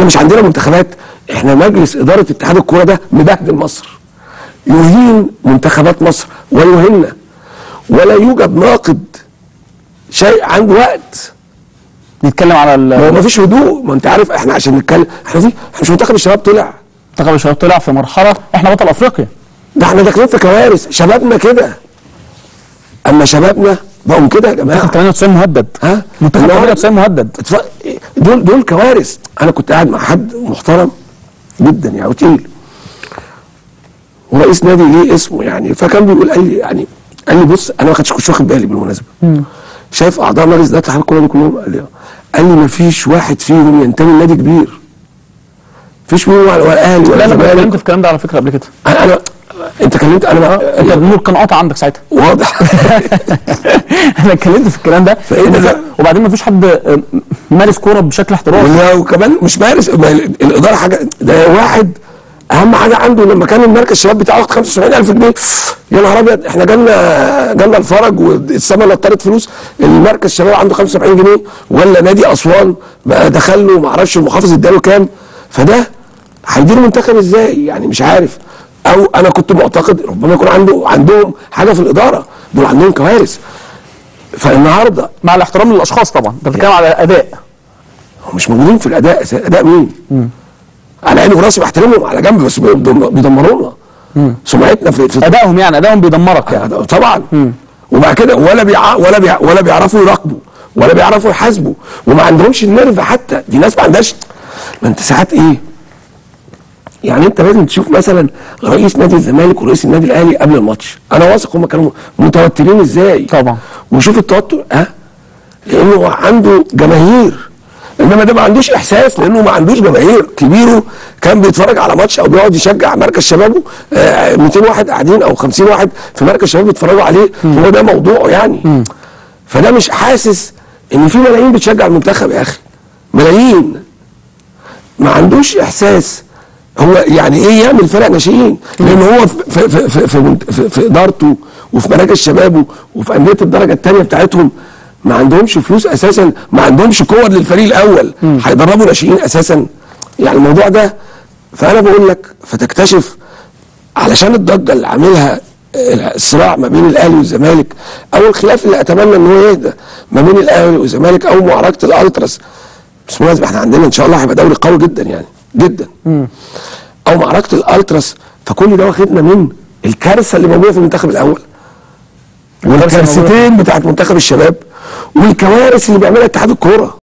احنا مش عندنا منتخبات احنا مجلس اداره اتحاد الكوره ده مبهدل مصر يهين منتخبات مصر ويهنا ولا يوجد ناقد شيء عنده وقت نتكلم على ال- ما هو مفيش هدوء ما انت عارف احنا عشان نتكلم احنا في احنا مش منتخب الشباب طلع منتخب الشباب طلع في مرحله احنا بطل افريقيا ده احنا داخلين في كوارث شبابنا كده اما شبابنا بقوا كده يا جماعه منتخب 98 مهدد ها؟ منتخب النهاردة- 98 مهدد اتف- دول دول كوارث انا كنت قاعد مع حد محترم جدا يعني وتقيل ورئيس نادي ليه اسمه يعني فكان بيقول قال لي يعني قال لي بص انا ما كنتش كنتش واخد بالي بالمناسبه شايف اعضاء مجلس اداره اتحاد الكوره دول كلهم قال لي آه. قال لي ما فيش واحد فيهم ينتمي لنادي كبير مفيش منهم ولا ولا اهلي لا ولا انا اتكلمت زمالك في الكلام ده على فكره قبل كده انا انا انت كلمت انا ما- انت النور كان قاطع عندك ساعتها واضح انا اتكلمت في الكلام ده فإيه ده؟ وبعدين- وبعدين ما فيش حد آه، مارس كوره بشكل احترافي ولا- وكمان مش مارس ما ال- الاداره حاجه ده واحد اهم حاجه عنده لما كان المركز الشباب بتاعه واخد 75000 جنيه يا نهار ابيض احنا جالنا جالنا الفرج والسما نطرت فلوس المركز الشباب عنده 75 جنيه ولا نادي اسوان بقى دخل له ما اعرفش المحافظ اداله كام فده هيدير منتخب ازاي يعني مش عارف او انا كنت معتقد ربما يكون عنده عندهم حاجه في الاداره دول عندهم كوارث فالنهارده مع الاحترام للاشخاص طبعا انت بتتكلم على اداء هم مش موجودين في الاداء اداء مين؟ على عيني وراسي بحترمهم على جنب بس بيدم- بيدمرونا سمعتنا في, في ادائهم يعني ادائهم بيدمرك يعني طبعا وبعد كده ولا بيع ولا بيع ولا بيعرفوا يراقبوا ولا بيعرفوا يحاسبوا وما عندهمش النرف حتى دي ناس ما عندهاش ما انت ساعات ايه؟ يعني انت لازم تشوف مثلا رئيس نادي الزمالك ورئيس النادي الاهلي قبل الماتش انا واثق هم كانوا متوترين ازاي طبعا. وشوف التوتر ها لانه عنده جماهير انما ده ما عندوش احساس لانه ما عندوش جماهير كبيره كان بيتفرج على ماتش او بيقعد يشجع مركز شبابه آه، 200 واحد قاعدين او 50 واحد في مركز شباب بيتفرجوا عليه هو ده موضوعه يعني فده مش حاسس ان في ملايين بتشجع المنتخب يا اخي ملايين ما عندوش احساس هو يعني ايه يعمل فرق ناشئين لان هو في في في في, في, في, في ادارته وفي مراكز شبابه وفي انديه الدرجه الثانيه بتاعتهم ما عندهمش فلوس اساسا ما عندهمش قوه للفريق الاول هيدربوا ناشئين اساسا يعني الموضوع ده فانا بقول لك فتكتشف علشان الضجه اللي عاملها الصراع ما بين الاهلي والزمالك او الخلاف اللي اتمنى ان هو يهدى ما بين الاهلي والزمالك او معركه الالتراس بس بالمناسبه احنا عندنا ان شاء الله هيبقى دوري قوي جدا يعني جدا او معركه الالتراس فكل ده واخدنا من الكارثه اللي موجوده في المنتخب الاول والكارثتين بتاعت منتخب الشباب والكوارث اللي بيعملها اتحاد الكوره